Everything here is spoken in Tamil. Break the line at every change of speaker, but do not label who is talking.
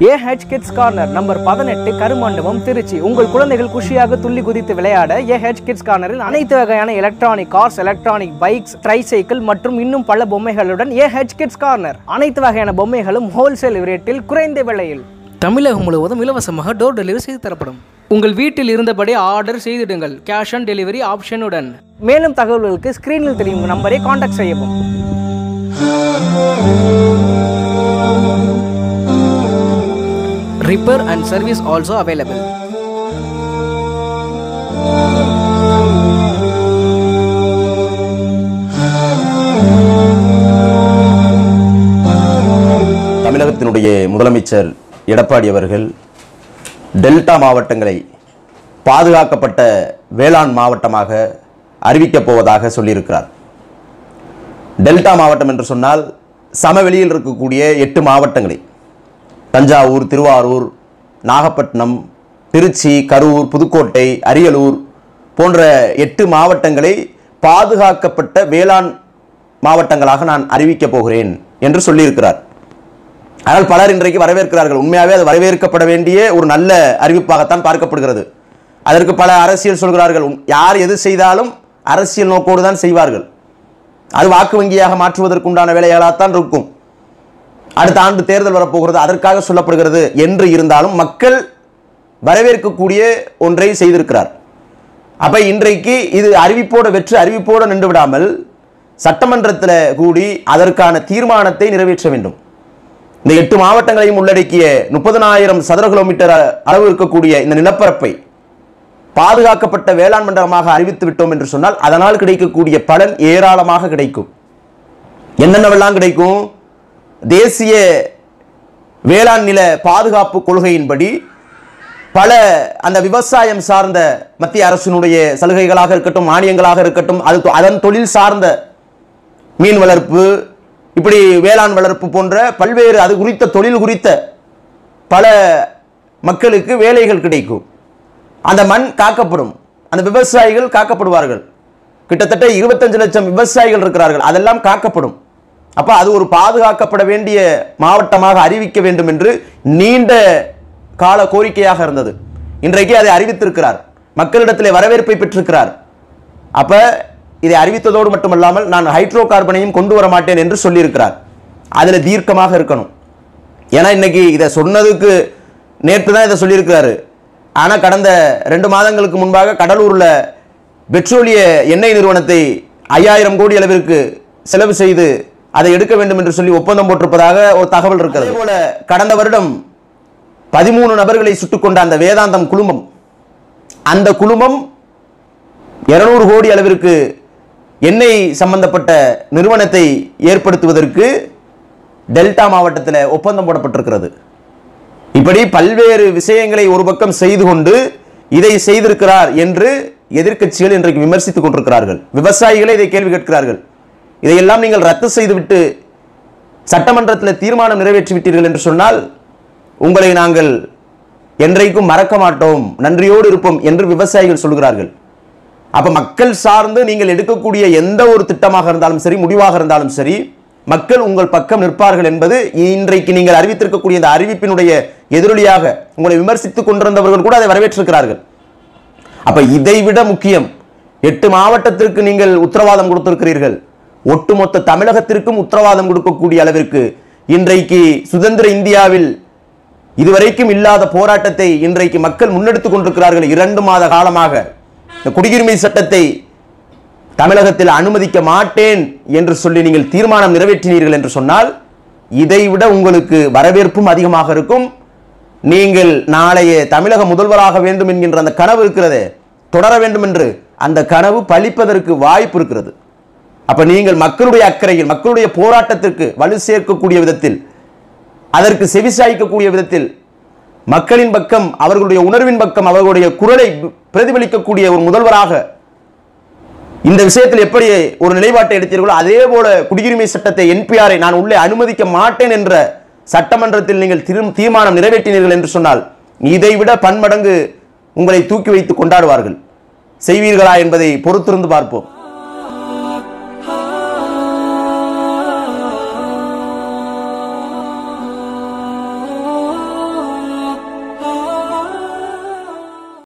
ஏஹெச் கிட்ஸ் கார்னர் நம்பர் பதினெட்டு கருமண்டபம் திருச்சி உங்கள் குழந்தைகள் குஷியாக துள்ளி குதித்து விளையாட ஏஹெச் கிட்ஸ் கார்னரில் அனைத்து வகையான electronic cars electronic bikes tricycle மற்றும் இன்னும் பல பொம்மைகளுடன் ஏஹெச் கிட்ஸ் கார்னர் அனைத்து வகையான பொம்மைகளும் ஹோல்சேல் ரேட்டில் குறைந்த விலையில் தமிழகம் முழுவதும் இலவசமாக டோர் டெலிவரி செய்து தரப்படும் உங்கள் வீட்டில் இருந்தபடி ஆர்டர் செய்திடுங்கள் கேஷ் ஆன் டெலிவரி ஆப்ஷனுடன் மேலும் தகவல்களுக்கு ஸ்கிரீனில் தெரியும் நம்பரை காண்டாக்ட் செய்யவும் repair and service also available
தமிழகத்தினுடைய முதலமைச்சர் எடப்பாடி அவர்கள் டெல்டா மாவட்டங்களை பாதுகாக்கப்பட்ட வேளாண் மாவட்டமாக அறிவிக்கப் போவதாக சொல்லியிருக்கிறார் டெல்டா மாவட்டம் என்று சொன்னால் சமவெளியில் இருக்கக்கூடிய எட்டு மாவட்டங்களை தஞ்சாவூர் திருவாரூர் நாகப்பட்டினம் திருச்சி கரூர் புதுக்கோட்டை அரியலூர் போன்ற எட்டு மாவட்டங்களை பாதுகாக்கப்பட்ட வேளாண் மாவட்டங்களாக நான் அறிவிக்கப் போகிறேன் என்று சொல்லியிருக்கிறார் ஆனால் பலர் இன்றைக்கு வரவேற்கிறார்கள் உண்மையாகவே அது வரவேற்கப்பட வேண்டிய ஒரு நல்ல அறிவிப்பாகத்தான் பார்க்கப்படுகிறது அதற்கு பல அரசியல் சொல்கிறார்கள் உம், யார் எது செய்தாலும் அரசியல் நோக்கோடு தான் செய்வார்கள் அது வாக்கு வங்கியாக மாற்றுவதற்குண்டான வேலைகளாகத்தான் இருக்கும் அடுத்த ஆண்டு தேர்தல் வரப்போகிறது அதற்காக சொல்லப்படுகிறது என்று இருந்தாலும் மக்கள் வரவேற்கக்கூடிய ஒன்றை செய்திருக்கிறார் அப்ப இன்றைக்கு இது அறிவிப்போடு வெற்று அறிவிப்போடு நின்று விடாமல் சட்டமன்றத்தில் கூடி அதற்கான தீர்மானத்தை நிறைவேற்ற வேண்டும் இந்த எட்டு மாவட்டங்களையும் உள்ளடக்கிய முப்பதனாயிரம் சதுர கிலோமீட்டர் அளவு இருக்கக்கூடிய இந்த நிலப்பரப்பை பாதுகாக்கப்பட்ட வேளாண் மண்டலமாக அறிவித்து விட்டோம் என்று சொன்னால் அதனால் கிடைக்கக்கூடிய பலன் ஏராளமாக கிடைக்கும் என்னென்னவெல்லாம் கிடைக்கும் தேசிய வேளாண் நில பாதுகாப்பு கொள்கையின்படி பல அந்த விவசாயம் சார்ந்த மத்திய அரசினுடைய சலுகைகளாக இருக்கட்டும் மானியங்களாக இருக்கட்டும் அது அதன் தொழில் சார்ந்த மீன் வளர்ப்பு இப்படி வேளாண் வளர்ப்பு போன்ற பல்வேறு அது குறித்த தொழில் குறித்த பல மக்களுக்கு வேலைகள் கிடைக்கும் அந்த மண் காக்கப்படும் அந்த விவசாயிகள் காக்கப்படுவார்கள் கிட்டத்தட்ட இருபத்தஞ்சு லட்சம் விவசாயிகள் இருக்கிறார்கள் அதெல்லாம் காக்கப்படும் அப்ப அது ஒரு பாதுகாக்கப்பட வேண்டிய மாவட்டமாக அறிவிக்க வேண்டும் என்று நீண்ட கால கோரிக்கையாக இருந்தது இன்றைக்கு அதை அறிவித்திருக்கிறார் மக்களிடத்திலே வரவேற்பை பெற்றிருக்கிறார் அப்ப இதை அறிவித்ததோடு மட்டுமல்லாமல் நான் ஹைட்ரோ கார்பனையும் கொண்டு வர மாட்டேன் என்று சொல்லியிருக்கிறார் அதுல தீர்க்கமாக இருக்கணும் ஏன்னா இன்னைக்கு இதை சொன்னதுக்கு நேற்று தான் இதை சொல்லியிருக்கிறாரு ஆனா கடந்த ரெண்டு மாதங்களுக்கு முன்பாக கடலூர்ல பெட்ரோலிய எண்ணெய் நிறுவனத்தை ஐயாயிரம் கோடி அளவிற்கு செலவு செய்து அதை எடுக்க வேண்டும் என்று சொல்லி ஒப்பந்தம் போட்டிருப்பதாக ஒரு தகவல் இருக்கிறது அதே போல கடந்த வருடம் பதிமூணு நபர்களை சுட்டுக் கொண்ட அந்த வேதாந்தம் குழுமம் அந்த குழுமம் இருநூறு கோடி அளவிற்கு எண்ணெய் சம்பந்தப்பட்ட நிறுவனத்தை ஏற்படுத்துவதற்கு டெல்டா மாவட்டத்தில் ஒப்பந்தம் போடப்பட்டிருக்கிறது இப்படி பல்வேறு விஷயங்களை ஒரு பக்கம் செய்து கொண்டு இதை செய்திருக்கிறார் என்று எதிர்க்கட்சிகள் இன்றைக்கு விமர்சித்துக் கொண்டிருக்கிறார்கள் விவசாயிகளே இதை கேள்வி கேட்கிறார்கள் இதையெல்லாம் நீங்கள் ரத்து செய்துவிட்டு சட்டமன்றத்தில் தீர்மானம் நிறைவேற்றி விட்டீர்கள் என்று சொன்னால் உங்களை நாங்கள் என்றைக்கும் மறக்க மாட்டோம் நன்றியோடு இருப்போம் என்று விவசாயிகள் சொல்கிறார்கள் அப்ப மக்கள் சார்ந்து நீங்கள் எடுக்கக்கூடிய எந்த ஒரு திட்டமாக இருந்தாலும் சரி முடிவாக இருந்தாலும் சரி மக்கள் உங்கள் பக்கம் நிற்பார்கள் என்பது இன்றைக்கு நீங்கள் அறிவித்திருக்கக்கூடிய இந்த அறிவிப்பினுடைய எதிரொலியாக உங்களை விமர்சித்துக் கொண்டிருந்தவர்கள் கூட அதை வரவேற்றிருக்கிறார்கள் அப்ப இதை விட முக்கியம் எட்டு மாவட்டத்திற்கு நீங்கள் உத்தரவாதம் கொடுத்திருக்கிறீர்கள் ஒட்டுமொத்த தமிழகத்திற்கும் உத்தரவாதம் கொடுக்கக்கூடிய அளவிற்கு இன்றைக்கு சுதந்திர இந்தியாவில் இதுவரைக்கும் இல்லாத போராட்டத்தை இன்றைக்கு மக்கள் முன்னெடுத்துக் கொண்டிருக்கிறார்கள் இரண்டு மாத காலமாக இந்த குடியுரிமை சட்டத்தை தமிழகத்தில் அனுமதிக்க மாட்டேன் என்று சொல்லி நீங்கள் தீர்மானம் நிறைவேற்றினீர்கள் என்று சொன்னால் இதைவிட உங்களுக்கு வரவேற்பும் அதிகமாக இருக்கும் நீங்கள் நாளைய தமிழக முதல்வராக வேண்டும் என்கின்ற அந்த கனவு இருக்கிறதே தொடர வேண்டும் என்று அந்த கனவு பலிப்பதற்கு வாய்ப்பு இருக்கிறது அப்ப நீங்கள் மக்களுடைய அக்கறையில் மக்களுடைய போராட்டத்திற்கு வலு சேர்க்கக்கூடிய விதத்தில் அதற்கு செவிசாய்க்கக்கூடிய விதத்தில் மக்களின் பக்கம் அவர்களுடைய உணர்வின் பக்கம் அவர்களுடைய குரலை பிரதிபலிக்கக்கூடிய ஒரு முதல்வராக இந்த விஷயத்தில் எப்படி ஒரு நிலைப்பாட்டை எடுத்தீர்களோ அதே போல குடியுரிமை சட்டத்தை என்பிஆரை நான் உள்ளே அனுமதிக்க மாட்டேன் என்ற சட்டமன்றத்தில் நீங்கள் திரும் தீர்மானம் நிறைவேற்றினீர்கள் என்று சொன்னால் இதைவிட பன்மடங்கு உங்களை தூக்கி வைத்து கொண்டாடுவார்கள் செய்வீர்களா என்பதை பொறுத்திருந்து பார்ப்போம்